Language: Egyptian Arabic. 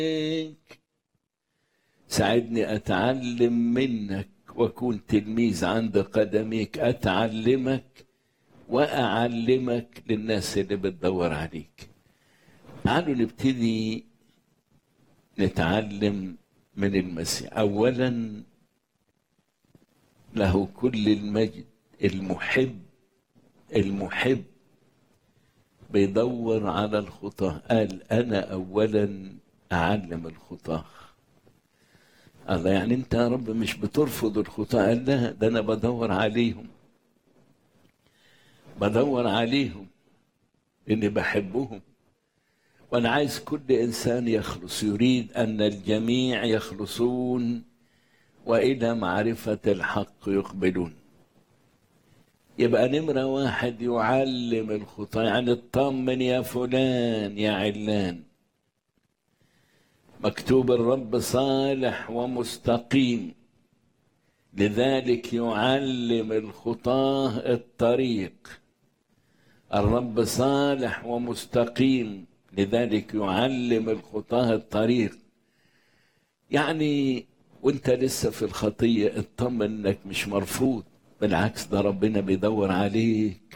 ساعدني أتعلم منك وأكون تلميذ عند قدميك أتعلمك وأعلمك للناس اللي بتدور عليك تعالوا نبتدي نتعلم من المسيح أولا له كل المجد المحب المحب بيدور على الخطاة قال أنا أولا أعلم الخطاة الله يعني أنت يا رب مش بترفض الخطاة قال لا ده أنا بدور عليهم بدور عليهم إني بحبهم وأنا عايز كل إنسان يخلص يريد أن الجميع يخلصون وإلى معرفة الحق يقبلون يبقى نمرة واحد يعلم الخطاة يعني اطمن يا فلان يا علان مكتوب الرب صالح ومستقيم لذلك يعلم الخطاة الطريق الرب صالح ومستقيم لذلك يعلم الخطاة الطريق يعني وانت لسه في الخطية اطمن انك مش مرفوض بالعكس ده ربنا بيدور عليك